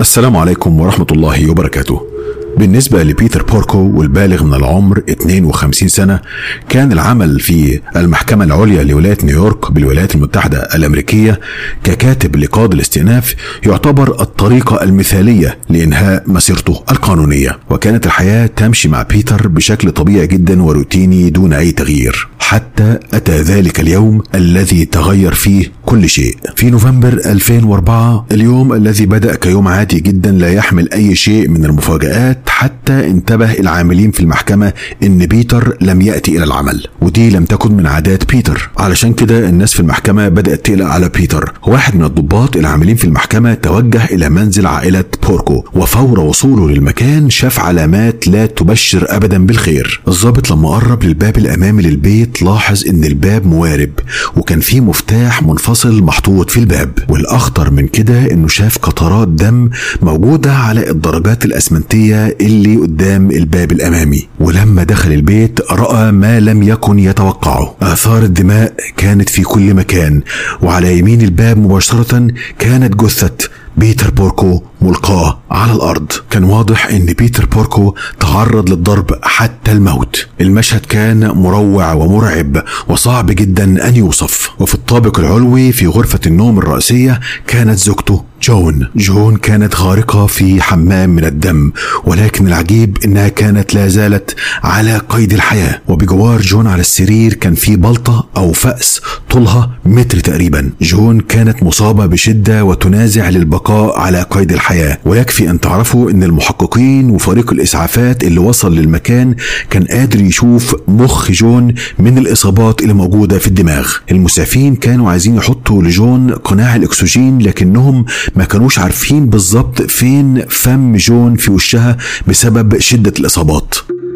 السلام عليكم ورحمة الله وبركاته بالنسبة لبيتر بوركو والبالغ من العمر 52 سنة كان العمل في المحكمة العليا لولاية نيويورك بالولايات المتحدة الأمريكية ككاتب لقاضي الاستئناف يعتبر الطريقة المثالية لإنهاء مسيرته القانونية وكانت الحياة تمشي مع بيتر بشكل طبيعي جدا وروتيني دون أي تغيير حتى أتى ذلك اليوم الذي تغير فيه كل شيء في نوفمبر 2004 اليوم الذي بدأ كيوم عادي جدا لا يحمل أي شيء من المفاجآت حتى انتبه العاملين في المحكمة إن بيتر لم يأتي إلى العمل ودي لم تكن من عادات بيتر علشان كده الناس في المحكمة بدأت تقلق على بيتر واحد من الضباط العاملين في المحكمة توجه إلى منزل عائلة بوركو وفور وصوله للمكان شاف علامات لا تبشر أبدا بالخير الضابط لما قرب للباب الأمامي للبيت لاحظ إن الباب موارب وكان فيه مفتاح منفصل محطوط في الباب والأخطر من كده إنه شاف قطرات دم موجودة على الدرجات الأسمنتية اللي قدام الباب الأمامي ولما دخل البيت رأى ما لم يكن يتوقعه آثار الدماء كانت في كل مكان وعلى يمين الباب مباشرة كانت جثة بيتر بوركو ملقاه على الارض كان واضح ان بيتر بوركو تعرض للضرب حتى الموت المشهد كان مروع ومرعب وصعب جدا ان يوصف وفي الطابق العلوي في غرفه النوم الرئيسيه كانت زوجته جون جون كانت غارقة في حمام من الدم ولكن العجيب انها كانت لا زالت على قيد الحياة وبجوار جون على السرير كان في بلطة او فأس طولها متر تقريبا جون كانت مصابة بشدة وتنازع للبقاء على قيد الحياة ويكفي ان تعرفوا ان المحققين وفريق الاسعافات اللي وصل للمكان كان قادر يشوف مخ جون من الاصابات اللي موجودة في الدماغ المسعفين كانوا عايزين يحطوا لجون قناع الاكسجين لكنهم ما كانوش عارفين بالظبط فين فم جون في وشها بسبب شدة الإصابات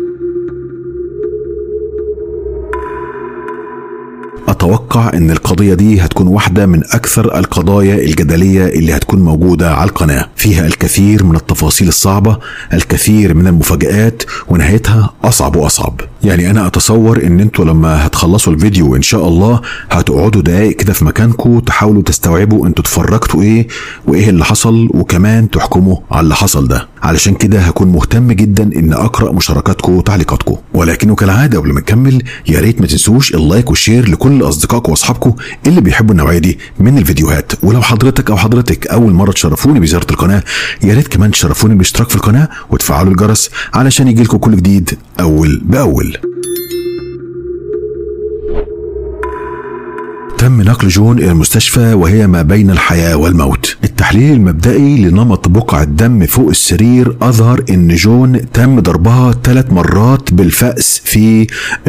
أتوقع أن القضية دي هتكون واحدة من أكثر القضايا الجدلية اللي هتكون موجودة على القناة فيها الكثير من التفاصيل الصعبة الكثير من المفاجآت ونهايتها أصعب وأصعب يعني أنا أتصور أن أنتوا لما هتخلصوا الفيديو إن شاء الله هتقعدوا دقايق كده في مكانكم تحاولوا تستوعبوا أنتوا اتفرجتوا إيه وإيه اللي حصل وكمان تحكموا على اللي حصل ده علشان كده هكون مهتم جدا ان اقرا مشاركاتكم وتعليقاتكم ولكنه كالعاده قبل ما نكمل يا ريت ما تنسوش اللايك والشير لكل اصدقائكم واصحابكم اللي بيحبوا النوعيه دي من الفيديوهات ولو حضرتك او حضرتك اول مره تشرفوني بزياره القناه يا ريت كمان تشرفوني بالاشتراك في القناه وتفعلوا الجرس علشان يجيلكم كل جديد اول باول تم نقل جون إلى المستشفى وهي ما بين الحياة والموت التحليل المبدئي لنمط بقع الدم فوق السرير أظهر أن جون تم ضربها ثلاث مرات بالفأس في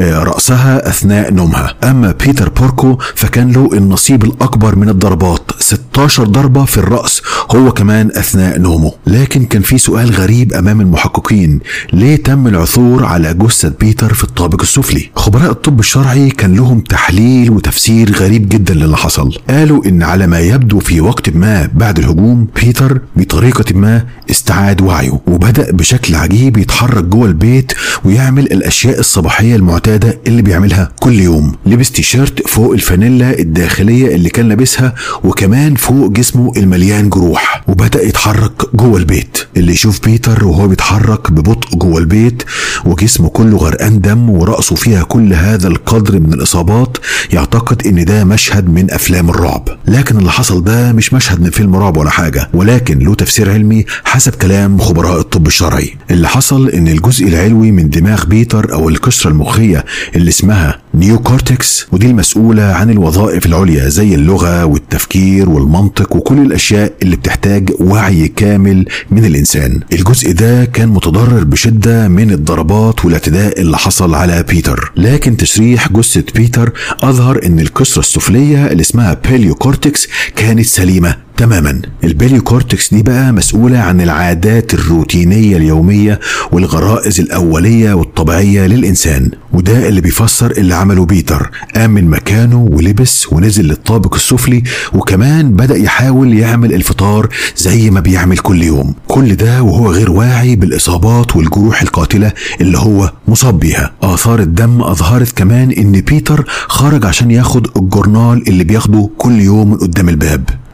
رأسها أثناء نومها أما بيتر بوركو فكان له النصيب الأكبر من الضربات 16 ضربة في الرأس هو كمان أثناء نومه لكن كان في سؤال غريب أمام المحققين ليه تم العثور على جثة بيتر في الطابق السفلي خبراء الطب الشرعي كان لهم تحليل وتفسير غريب جدا للي حصل قالوا ان على ما يبدو في وقت ما بعد الهجوم بيتر بطريقة ما استعاد وعيه وبدأ بشكل عجيب يتحرك جوه البيت ويعمل الاشياء الصباحية المعتادة اللي بيعملها كل يوم لبس تيشيرت فوق الفانيلا الداخلية اللي كان لابسها وكمان فوق جسمه المليان جروح وبدأ يتحرك جوه البيت اللي يشوف بيتر وهو بيتحرك ببطء جوه البيت وجسمه كله غرقان دم ورأسه فيها كل هذا القدر من الإصابات يعتقد إن ده مشهد من أفلام الرعب لكن اللي حصل ده مش مشهد من فيلم رعب ولا حاجة ولكن له تفسير علمي حسب كلام خبراء الطب الشرعي اللي حصل إن الجزء العلوي من دماغ بيتر أو القشرة المخية اللي اسمها نيو كورتكس ودي المسؤولة عن الوظائف العليا زي اللغة والتفكير والمنطق وكل الأشياء اللي بتحتاج وعي كامل من الإنسان الجزء ده كان متضرر بشدة من الضربات والاعتداء اللي حصل على بيتر لكن تشريح جثة بيتر أظهر أن القشرة السفلية اللي اسمها بيليو كورتكس كانت سليمة تماما البيليو كورتكس دي بقى مسؤولة عن العادات الروتينية اليومية والغرائز الأولية والطبيعية للإنسان وده اللي بيفسر اللي عمله بيتر قام من مكانه ولبس ونزل للطابق السفلي وكمان بدأ يحاول يعمل الفطار زي ما بيعمل كل يوم كل ده وهو غير واعي بالإصابات والجروح القاتلة اللي هو مصاب بيها آثار الدم أظهرت كمان إن بيتر خرج عشان ياخد الجورنال اللي بياخده كل يوم من قدام الباب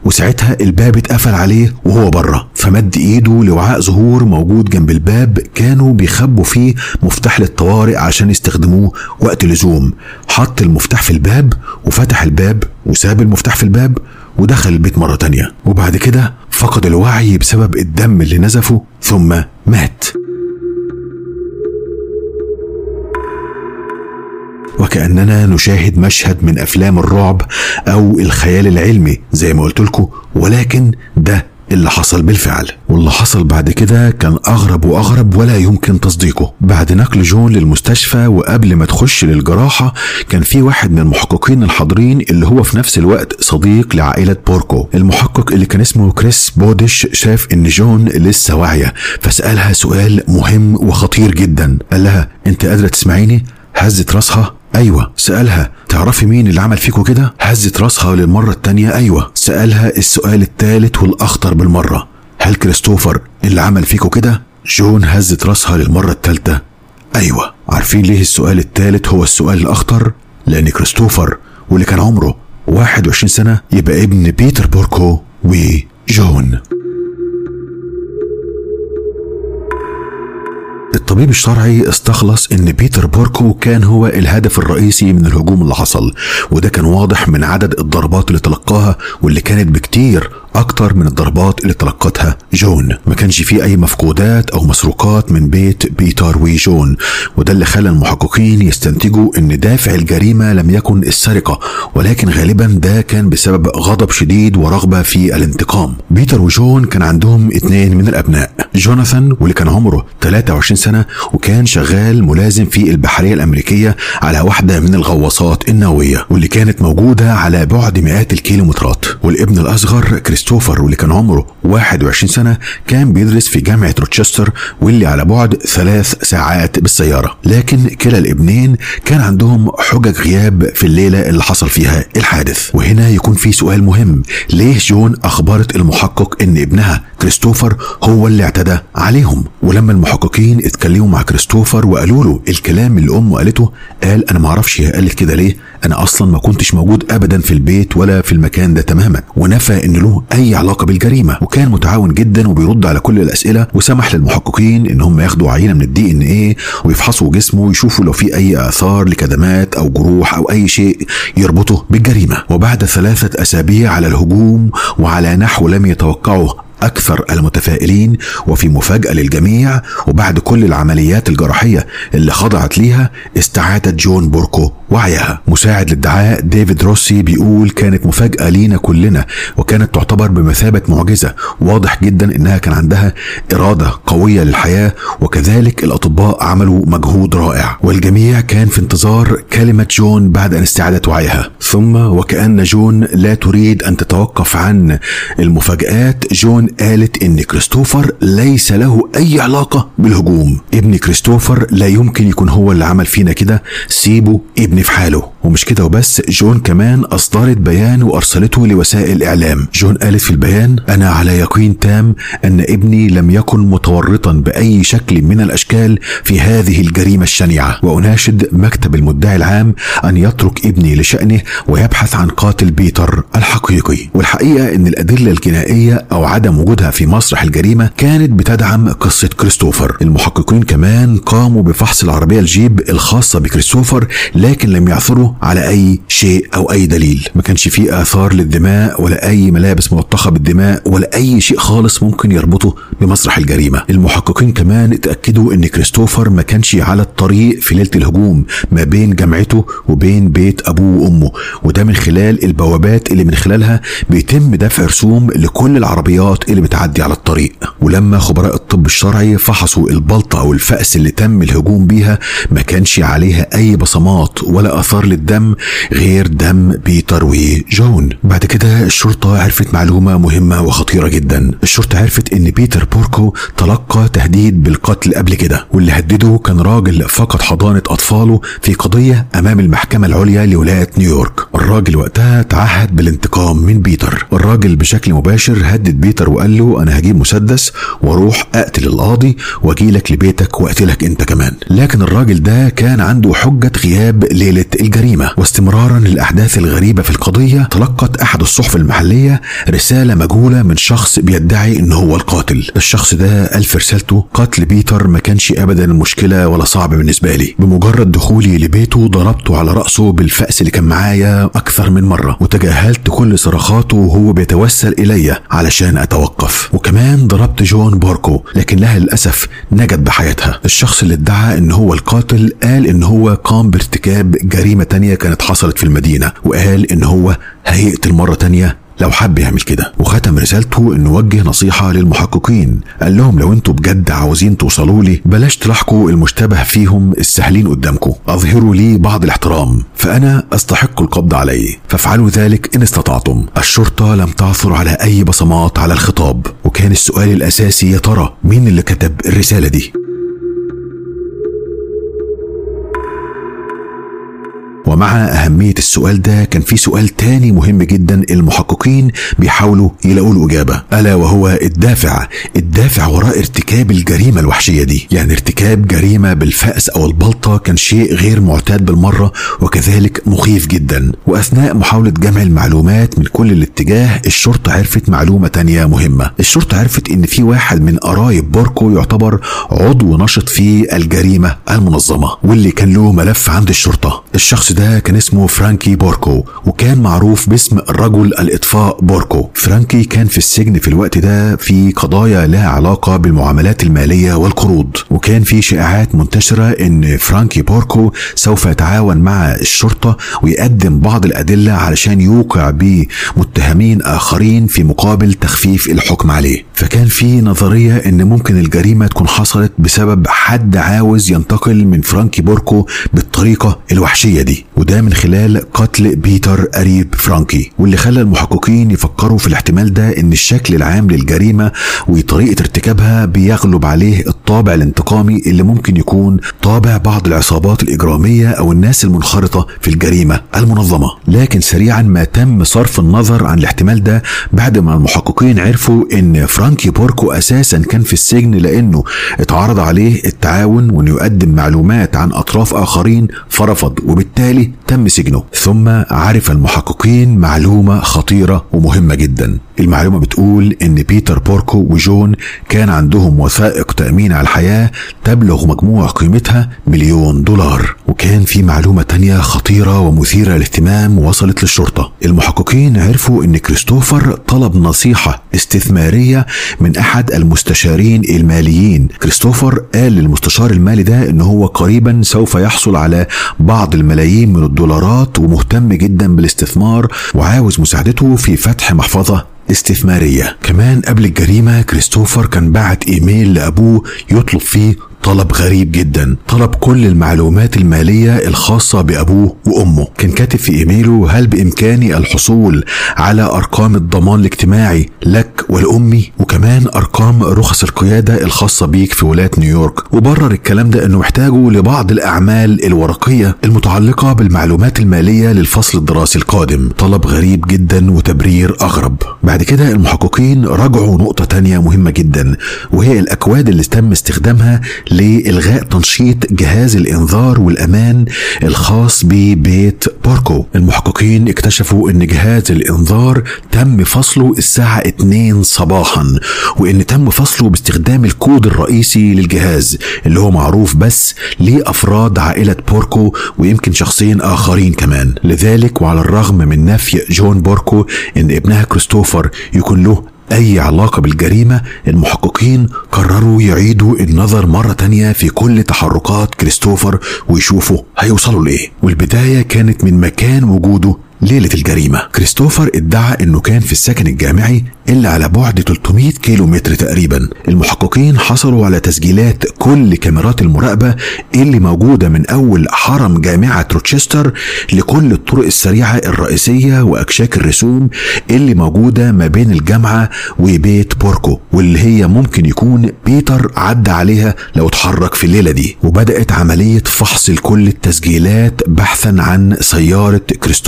وساعتها الباب اتقفل عليه وهو بره فمد ايده لوعاء زهور موجود جنب الباب كانوا بيخبوا فيه مفتاح للطوارئ عشان يستخدموه وقت اللزوم حط المفتاح في الباب وفتح الباب وساب المفتاح في الباب ودخل البيت مرة تانية وبعد كده فقد الوعي بسبب الدم اللي نزفه ثم مات وكأننا نشاهد مشهد من أفلام الرعب أو الخيال العلمي زي ما قلت لكم ولكن ده اللي حصل بالفعل واللي حصل بعد كده كان أغرب وأغرب ولا يمكن تصديقه بعد نقل جون للمستشفى وقبل ما تخش للجراحة كان في واحد من المحققين الحاضرين اللي هو في نفس الوقت صديق لعائلة بوركو المحقق اللي كان اسمه كريس بودش شاف ان جون لسه واعية فسألها سؤال مهم وخطير جدا قال لها انت قادرة تسمعيني هزت راسها ايوه سالها تعرفي مين اللي عمل فيكوا كده هزت راسها للمره التانيه ايوه سالها السؤال التالت والاخطر بالمره هل كريستوفر اللي عمل فيكوا كده جون هزت راسها للمره التالته ايوه عارفين ليه السؤال التالت هو السؤال الاخطر لان كريستوفر واللي كان عمره 21 سنه يبقى ابن بيتر بوركو وجون الطبيب الشرعي استخلص ان بيتر بوركو كان هو الهدف الرئيسي من الهجوم اللي حصل وده كان واضح من عدد الضربات اللي تلقاها واللي كانت بكتير أكتر من الضربات اللي تلقتها جون ما كانش فيه أي مفقودات أو مسروقات من بيت بيتر وجون وده اللي خلى المحققين يستنتجوا أن دافع الجريمة لم يكن السرقة ولكن غالبا ده كان بسبب غضب شديد ورغبة في الانتقام بيتر وجون كان عندهم اتنين من الأبناء جوناثان واللي كان عمره 23 سنة وكان شغال ملازم في البحرية الأمريكية على واحدة من الغواصات النووية واللي كانت موجودة على بعد مئات الكيلومترات والابن الأصغر كريستوفر كريستوفر واللي كان عمره 21 سنة كان بيدرس في جامعة روتشستر واللي على بعد ثلاث ساعات بالسيارة لكن كلا الابنين كان عندهم حجج غياب في الليلة اللي حصل فيها الحادث وهنا يكون في سؤال مهم ليه جون أخبرت المحقق إن ابنها كريستوفر هو اللي اعتدى عليهم ولما المحققين اتكلموا مع كريستوفر وقالوا له الكلام اللي امه قالته قال انا ما اعرفش هي قالت كده ليه انا اصلا ما كنتش موجود ابدا في البيت ولا في المكان ده تماما ونفى ان له اي علاقه بالجريمه وكان متعاون جدا وبيرد على كل الاسئله وسمح للمحققين ان هم ياخدوا عينه من الدي ان ايه ويفحصوا جسمه ويشوفوا لو في اي اثار لكدمات او جروح او اي شيء يربطه بالجريمه وبعد ثلاثه اسابيع على الهجوم وعلى نحو لم يتوقعه أكثر المتفائلين وفي مفاجأة للجميع وبعد كل العمليات الجراحية اللي خضعت ليها استعادت جون بوركو وعيها مساعد للدعاء ديفيد روسي بيقول كانت مفاجأة لينا كلنا وكانت تعتبر بمثابة معجزة واضح جدا انها كان عندها إرادة قوية للحياة وكذلك الأطباء عملوا مجهود رائع والجميع كان في انتظار كلمة جون بعد أن استعادت وعيها ثم وكأن جون لا تريد أن تتوقف عن المفاجآت جون قالت ان كريستوفر ليس له اي علاقه بالهجوم ابن كريستوفر لا يمكن يكون هو اللي عمل فينا كده سيبه ابن في حاله ومش كده وبس جون كمان اصدرت بيان وارسلته لوسائل الاعلام جون قالت في البيان انا على يقين تام ان ابني لم يكن متورطا باي شكل من الاشكال في هذه الجريمه الشنيعه واناشد مكتب المدعي العام ان يترك ابني لشانه ويبحث عن قاتل بيتر الحقيقي والحقيقه ان الادله الجنائيه او عدم وجودها في مسرح الجريمة كانت بتدعم قصة كريستوفر المحققين كمان قاموا بفحص العربية الجيب الخاصة بكريستوفر لكن لم يعثروا على أي شيء أو أي دليل ما كانش فيه آثار للدماء ولا أي ملابس ملطخة بالدماء ولا أي شيء خالص ممكن يربطه بمسرح الجريمة المحققين كمان اتأكدوا أن كريستوفر ما كانش على الطريق في ليلة الهجوم ما بين جامعته وبين بيت أبوه وأمه وده من خلال البوابات اللي من خلالها بيتم دفع رسوم لكل العربيات اللي بتعدي على الطريق ولما خبراء الطب الشرعي فحصوا البلطة أو الفأس اللي تم الهجوم بيها ما كانش عليها أي بصمات ولا آثار للدم غير دم بيتر وجون بعد كده الشرطة عرفت معلومة مهمة وخطيرة جدا الشرطة عرفت إن بيتر بوركو تلقى تهديد بالقتل قبل كده واللي هدده كان راجل فقد حضانة أطفاله في قضية أمام المحكمة العليا لولاية نيويورك الراجل وقتها تعهد بالانتقام من بيتر الراجل بشكل مباشر هدد بيتر وقال له انا هجيب مسدس واروح اقتل القاضي واجي لك لبيتك واقتلك انت كمان لكن الراجل ده كان عنده حجه غياب ليله الجريمه الجريمة واستمرارا للأحداث الغريبة في القضية تلقت أحد الصحف المحلية رسالة مجهولة من شخص بيدعي إن هو القاتل الشخص ده قال في رسالته قتل بيتر ما كانش أبدا مشكلة ولا صعب بالنسبة لي بمجرد دخولي لبيته ضربته على رأسه بالفأس اللي كان معايا أكثر من مرة وتجاهلت كل صراخاته وهو بيتوسل إلي علشان أتوقف وكمان ضربت جون بوركو لكنها للأسف نجت بحياتها الشخص اللي ادعى إن هو القاتل قال إن هو قام بارتكاب جريمة تانية كانت حصلت في المدينة وقال إن هو هيقتل مرة تانية لو حب يعمل كده وختم رسالته انه وجه نصيحة للمحققين قال لهم لو انتوا بجد عاوزين توصلوا لي بلاش تلاحقوا المشتبه فيهم السهلين قدامكم اظهروا لي بعض الاحترام فانا استحق القبض عليه فافعلوا ذلك ان استطعتم الشرطة لم تعثر على اي بصمات على الخطاب وكان السؤال الاساسي يا ترى مين اللي كتب الرسالة دي ومع أهمية السؤال ده كان في سؤال تاني مهم جدا المحققين بيحاولوا يلاقوا له إجابة ألا وهو الدافع الدافع وراء ارتكاب الجريمة الوحشية دي يعني ارتكاب جريمة بالفأس أو البلطة كان شيء غير معتاد بالمرة وكذلك مخيف جدا وأثناء محاولة جمع المعلومات من كل الاتجاه الشرطة عرفت معلومة تانية مهمة الشرطة عرفت إن في واحد من قرايب بوركو يعتبر عضو نشط في الجريمة المنظمة واللي كان له ملف عند الشرطة الشخص ده كان اسمه فرانكي بوركو وكان معروف باسم رجل الإطفاء بوركو فرانكي كان في السجن في الوقت ده في قضايا لها علاقة بالمعاملات المالية والقروض وكان في شائعات منتشرة ان فرانكي بوركو سوف يتعاون مع الشرطة ويقدم بعض الأدلة علشان يوقع بمتهمين آخرين في مقابل تخفيف الحكم عليه فكان في نظرية ان ممكن الجريمة تكون حصلت بسبب حد عاوز ينتقل من فرانكي بوركو بالطريقة الوحشية دي وده من خلال قتل بيتر قريب فرانكي واللي خلى المحققين يفكروا في الاحتمال ده ان الشكل العام للجريمة وطريقة ارتكابها بيغلب عليه الطابع الانتقامي اللي ممكن يكون طابع بعض العصابات الإجرامية أو الناس المنخرطة في الجريمة المنظمة لكن سريعا ما تم صرف النظر عن الاحتمال ده بعد ما المحققين عرفوا ان فرانكي بوركو اساسا كان في السجن لانه اتعرض عليه التعاون وانه يقدم معلومات عن اطراف اخرين فرفض وبالتالي تم سجنه ثم عرف المحققين معلومة خطيرة ومهمة جدا المعلومة بتقول ان بيتر بوركو وجون كان عندهم وثائق تأمين على الحياة تبلغ مجموع قيمتها مليون دولار وكان في معلومة تانية خطيرة ومثيرة للاهتمام وصلت للشرطة المحققين عرفوا ان كريستوفر طلب نصيحة استثمارية من احد المستشارين الماليين كريستوفر قال للمستشار المالي ده ان هو قريبا سوف يحصل على بعض الملايين من الدولارات ومهتم جدا بالاستثمار وعاوز مساعدته في فتح محفظة استثمارية كمان قبل الجريمة كريستوفر كان بعت ايميل لابوه يطلب فيه طلب غريب جدا طلب كل المعلومات المالية الخاصة بأبوه وأمه كان كاتب في إيميله هل بإمكاني الحصول على أرقام الضمان الاجتماعي لك ولأمي وكمان أرقام رخص القيادة الخاصة بيك في ولاية نيويورك وبرر الكلام ده أنه محتاجه لبعض الأعمال الورقية المتعلقة بالمعلومات المالية للفصل الدراسي القادم طلب غريب جدا وتبرير أغرب بعد كده المحققين رجعوا نقطة تانية مهمة جدا وهي الأكواد اللي تم استخدامها لإلغاء تنشيط جهاز الإنذار والأمان الخاص ببيت بوركو المحققين اكتشفوا أن جهاز الإنذار تم فصله الساعة 2 صباحا وأن تم فصله باستخدام الكود الرئيسي للجهاز اللي هو معروف بس لأفراد عائلة بوركو ويمكن شخصين آخرين كمان لذلك وعلى الرغم من نفي جون بوركو أن ابنها كريستوفر يكون له أي علاقة بالجريمة المحققين قرروا يعيدوا النظر مرة تانية في كل تحركات كريستوفر ويشوفوا هيوصلوا لإيه والبداية كانت من مكان وجوده ليلة الجريمة كريستوفر ادعى انه كان في السكن الجامعي اللي على بعد 300 كيلو متر تقريبا المحققين حصلوا على تسجيلات كل كاميرات المراقبة اللي موجودة من اول حرم جامعة روتشستر لكل الطرق السريعة الرئيسية واكشاك الرسوم اللي موجودة ما بين الجامعة وبيت بوركو واللي هي ممكن يكون بيتر عدى عليها لو اتحرك في الليلة دي وبدأت عملية فحص لكل التسجيلات بحثا عن سيارة كريستوفر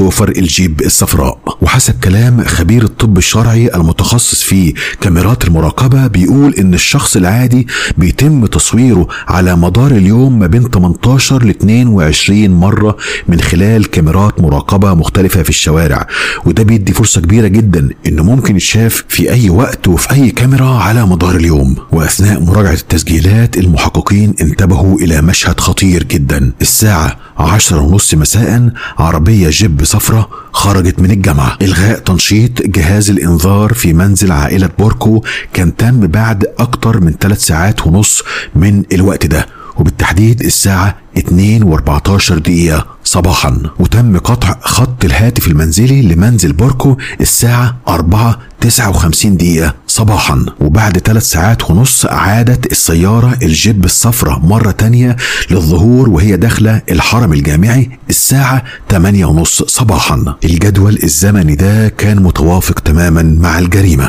الجيب الصفراء وحسب كلام خبير الطب الشرعي المتخصص في كاميرات المراقبة بيقول ان الشخص العادي بيتم تصويره على مدار اليوم ما بين 18 ل 22 مرة من خلال كاميرات مراقبة مختلفة في الشوارع وده بيدي فرصة كبيرة جدا انه ممكن يتشاف في اي وقت وفي اي كاميرا على مدار اليوم واثناء مراجعة التسجيلات المحققين انتبهوا الى مشهد خطير جدا الساعة عشرة ونص مساء عربية جيب صفرة خرجت من الجامعة إلغاء تنشيط جهاز الإنذار في منزل عائلة بوركو كان تم بعد أكتر من ثلاث ساعات ونص من الوقت ده وبالتحديد الساعة 2 و14 دقيقة صباحا وتم قطع خط الهاتف المنزلي لمنزل بوركو الساعة 4 59 دقيقة صباحا وبعد ثلاث ساعات ونص عادت السيارة الجيب الصفراء مرة تانية للظهور وهي داخلة الحرم الجامعي الساعة 8 ونص صباحا الجدول الزمني ده كان متوافق تماما مع الجريمة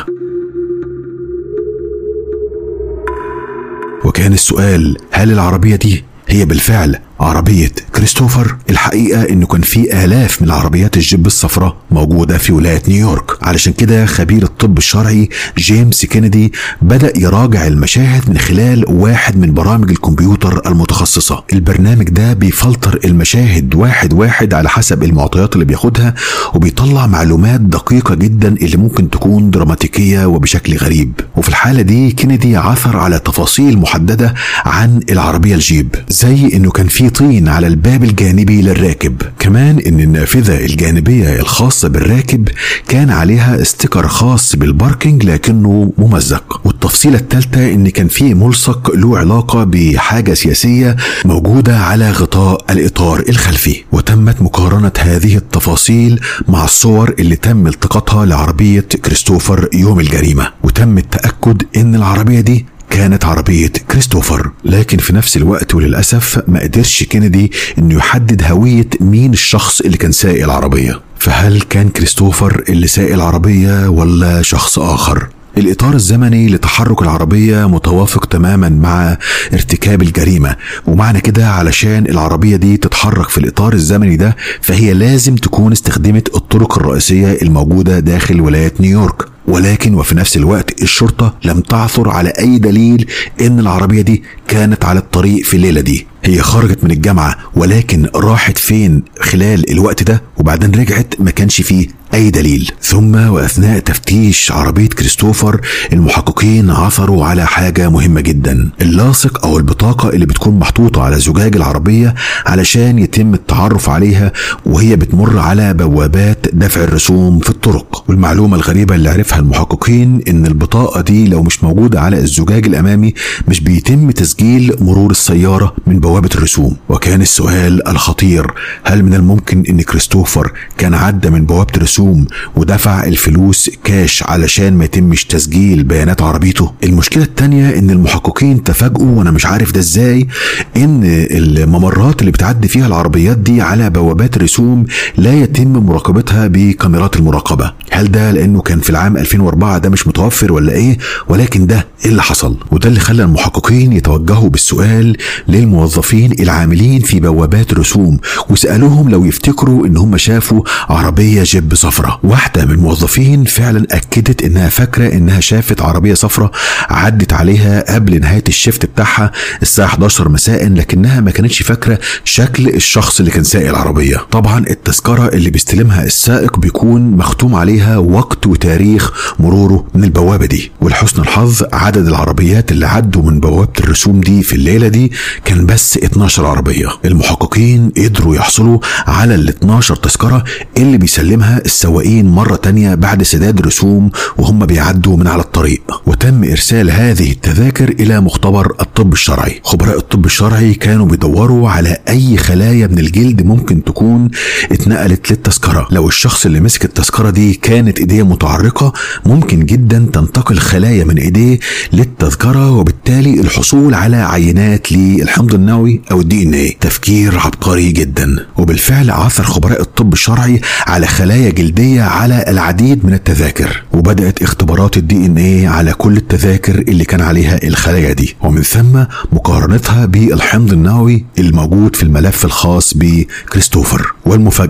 وكان السؤال هل العربية دي هي بالفعل عربية كريستوفر الحقيقة انه كان في الاف من العربيات الجيب الصفراء موجودة في ولاية نيويورك علشان كده خبير الطب الشرعي جيمس كينيدي بدأ يراجع المشاهد من خلال واحد من برامج الكمبيوتر المتخصصة البرنامج ده بيفلتر المشاهد واحد واحد على حسب المعطيات اللي بياخدها وبيطلع معلومات دقيقة جدا اللي ممكن تكون دراماتيكية وبشكل غريب وفي الحالة دي كينيدي عثر على تفاصيل محددة عن العربية الجيب زي انه كان في طين على الباب الجانبي للراكب كمان ان النافذة الجانبية الخاصة بالراكب كان عليها استيكر خاص بالباركينج لكنه ممزق والتفصيلة الثالثة ان كان في ملصق له علاقة بحاجة سياسية موجودة على غطاء الاطار الخلفي وتمت مقارنة هذه التفاصيل مع الصور اللي تم التقاطها لعربية كريستوفر يوم الجريمة وتم التأكد ان العربية دي كانت عربية كريستوفر لكن في نفس الوقت وللأسف ما قدرش كينيدي انه يحدد هوية مين الشخص اللي كان سايق العربية فهل كان كريستوفر اللي سايق العربية ولا شخص آخر الإطار الزمني لتحرك العربية متوافق تماما مع ارتكاب الجريمة ومعنى كده علشان العربية دي تتحرك في الإطار الزمني ده فهي لازم تكون استخدمت الطرق الرئيسية الموجودة داخل ولاية نيويورك ولكن وفي نفس الوقت الشرطة لم تعثر على أي دليل إن العربية دي كانت على الطريق في الليلة دي هي خرجت من الجامعة ولكن راحت فين خلال الوقت ده وبعدين رجعت ما كانش فيه أي دليل ثم وأثناء تفتيش عربية كريستوفر المحققين عثروا على حاجة مهمة جدا اللاصق أو البطاقة اللي بتكون محطوطة على زجاج العربية علشان يتم التعرف عليها وهي بتمر على بوابات دفع الرسوم في الطرق والمعلومة الغريبة اللي عرفها المحققين إن البطاقة دي لو مش موجودة على الزجاج الأمامي مش بيتم تسجيل مرور السيارة من بوابة الرسوم وكان السؤال الخطير هل من الممكن إن كريستوفر كان عدى من بوابة الرسوم ودفع الفلوس كاش علشان ما يتمش تسجيل بيانات عربيته المشكلة التانية ان المحققين تفاجئوا وانا مش عارف ده ازاي ان الممرات اللي بتعدي فيها العربيات دي على بوابات رسوم لا يتم مراقبتها بكاميرات المراقبة هل ده لانه كان في العام 2004 ده مش متوفر ولا ايه ولكن ده ايه اللي حصل وده اللي خلى المحققين يتوجهوا بالسؤال للموظفين العاملين في بوابات رسوم وسألوهم لو يفتكروا ان هم شافوا عربية جيب صفرة واحدة من الموظفين فعلا اكدت انها فاكرة انها شافت عربية صفرة عدت عليها قبل نهاية الشفت بتاعها الساعة 11 مساء لكنها ما كانتش فاكرة شكل الشخص اللي كان سايق العربية طبعا التذكرة اللي بيستلمها السائق بيكون مختوم عليها وقت وتاريخ مروره من البوابة دي ولحسن الحظ عدد العربيات اللي عدوا من بوابة الرسوم دي في الليلة دي كان بس 12 عربية المحققين قدروا يحصلوا على ال 12 تذكرة اللي بيسلمها السواقين مرة تانية بعد سداد رسوم وهم بيعدوا من على الطريق وتم إرسال هذه التذاكر إلى مختبر الطب الشرعي خبراء الطب الشرعي كانوا بيدوروا على أي خلايا من الجلد ممكن تكون اتنقلت للتذكرة لو الشخص اللي مسك التذكرة دي كانت إيديه متعرقة ممكن جدا تنتقل خلايا من إيديه للتذكرة وبالتالي الحصول على عينات للحمض النووي أو الدي ان ايه تفكير عبقري جدا وبالفعل عثر خبراء الطب الشرعي على خلايا جلدية على العديد من التذاكر وبدأت اختبارات الدي ان ايه على كل التذاكر اللي كان عليها الخلايا دي ومن ثم مقارنتها بالحمض النووي الموجود في الملف الخاص بكريستوفر والمفاجأة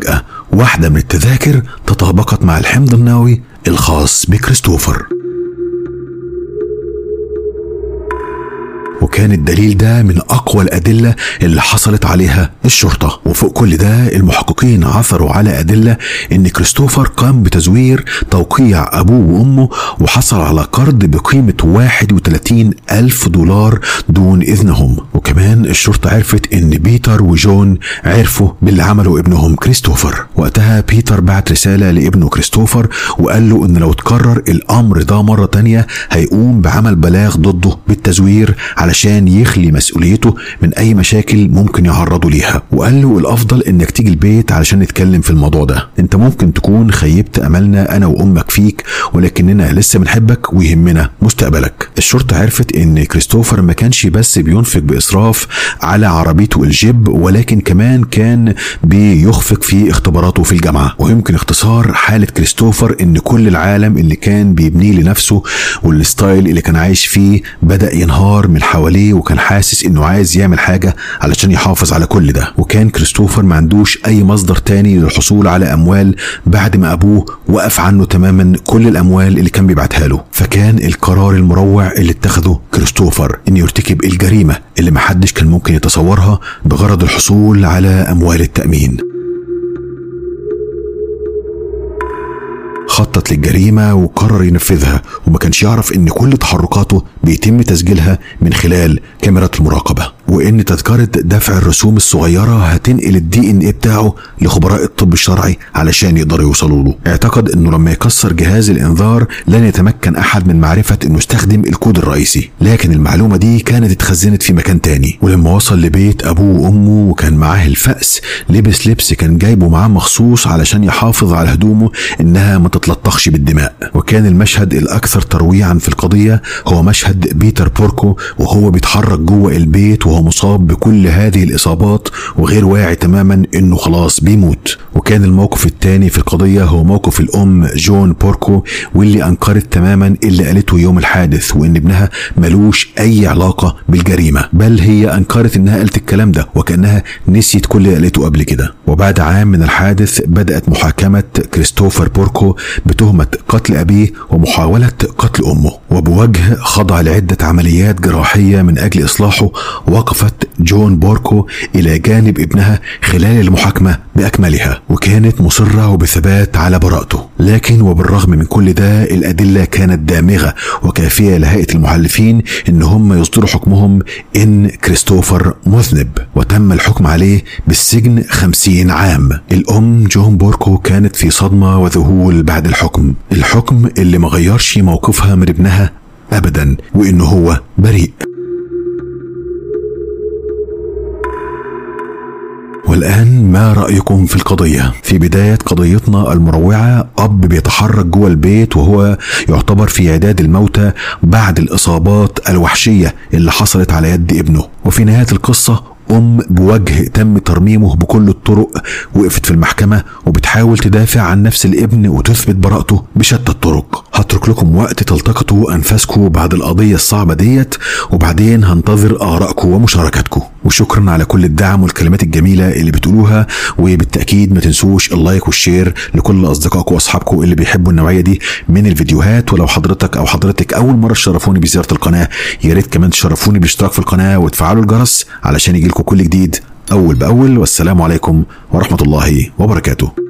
واحدة من التذاكر تطابقت مع الحمض النووي الخاص بكريستوفر وكان الدليل ده من اقوى الادله اللي حصلت عليها الشرطه وفوق كل ده المحققين عثروا على ادله ان كريستوفر قام بتزوير توقيع ابوه وامه وحصل على قرض بقيمه 31 الف دولار دون اذنهم وكمان الشرطه عرفت ان بيتر وجون عرفوا باللي عمله ابنهم كريستوفر وقتها بيتر بعت رساله لابنه كريستوفر وقال له ان لو اتكرر الامر ده مره تانية هيقوم بعمل بلاغ ضده بالتزوير علشان يخلي مسؤوليته من اي مشاكل ممكن يعرضوا ليها وقال له الافضل انك تيجي البيت علشان نتكلم في الموضوع ده انت ممكن تكون خيبت املنا انا وامك فيك ولكننا لسه بنحبك ويهمنا مستقبلك الشرطه عرفت ان كريستوفر ما كانش بس بينفق باسراف على عربيته الجيب ولكن كمان كان بيخفق في اختباراته في الجامعه ويمكن اختصار حاله كريستوفر ان كل العالم اللي كان بيبنيه لنفسه والستايل اللي كان عايش فيه بدا ينهار من حواليه وكان حاسس انه عايز يعمل حاجه علشان يحافظ على كل ده وكان كريستوفر ما عندوش اي مصدر تاني للحصول على اموال بعد ما ابوه وقف عنه تماما كل الاموال اللي كان بيبعتها له فكان القرار المروع اللي اتخذه كريستوفر انه يرتكب الجريمه اللي محدش كان ممكن يتصورها بغرض الحصول على اموال التامين خطط للجريمة وقرر ينفذها وما كانش يعرف ان كل تحركاته بيتم تسجيلها من خلال كاميرات المراقبة وان تذكرة دفع الرسوم الصغيرة هتنقل الدي ان ايه بتاعه لخبراء الطب الشرعي علشان يقدروا يوصلوا له اعتقد انه لما يكسر جهاز الانذار لن يتمكن احد من معرفة انه استخدم الكود الرئيسي لكن المعلومة دي كانت اتخزنت في مكان تاني ولما وصل لبيت ابوه وامه وكان معاه الفأس لبس لبس كان جايبه معاه مخصوص علشان يحافظ على هدومه انها ما تتلطخش بالدماء وكان المشهد الاكثر ترويعا في القضية هو مشهد بيتر بوركو وهو بيتحرك جوه البيت وهو مصاب بكل هذه الاصابات وغير واعي تماما انه خلاص بيموت وكان الموقف الثاني في القضية هو موقف الام جون بوركو واللي انكرت تماما اللي قالته يوم الحادث وان ابنها ملوش اي علاقة بالجريمة بل هي انكرت انها قالت الكلام ده وكانها نسيت كل اللي قالته قبل كده وبعد عام من الحادث بدأت محاكمة كريستوفر بوركو بتهمة قتل أبيه ومحاولة قتل أمه وبوجه خضع لعدة عمليات جراحية من أجل إصلاحه وقفت جون بوركو إلى جانب ابنها خلال المحاكمة بأكملها وكانت مصرة وبثبات على براءته لكن وبالرغم من كل ده الأدلة كانت دامغة وكافية لهيئة المحلفين إن هم يصدروا حكمهم إن كريستوفر مذنب وتم الحكم عليه بالسجن خمسين عام الأم جون بوركو كانت في صدمة وذهول بعد الحكم الحكم اللي ما غيرش موقفها من ابنها أبدا وإنه هو بريء والآن ما رأيكم في القضية؟ في بداية قضيتنا المروعة أب بيتحرك جوه البيت وهو يعتبر في إعداد الموتى بعد الإصابات الوحشية اللي حصلت على يد ابنه وفي نهاية القصة أم بوجه تم ترميمه بكل الطرق وقفت في المحكمة وبتحاول تدافع عن نفس الابن وتثبت براءته بشتى الطرق هترك لكم وقت تلتقطوا أنفاسكم بعد القضية الصعبة ديت وبعدين هنتظر آرائكم ومشاركاتكم وشكرا على كل الدعم والكلمات الجميلة اللي بتقولوها وبالتأكيد ما تنسوش اللايك والشير لكل أصدقائكم وأصحابكم اللي بيحبوا النوعية دي من الفيديوهات ولو حضرتك أو حضرتك أول مرة تشرفوني بزيارة القناة يا ريت كمان تشرفوني بالاشتراك في القناة وتفعلوا الجرس علشان يجيلكم كل جديد أول بأول والسلام عليكم ورحمة الله وبركاته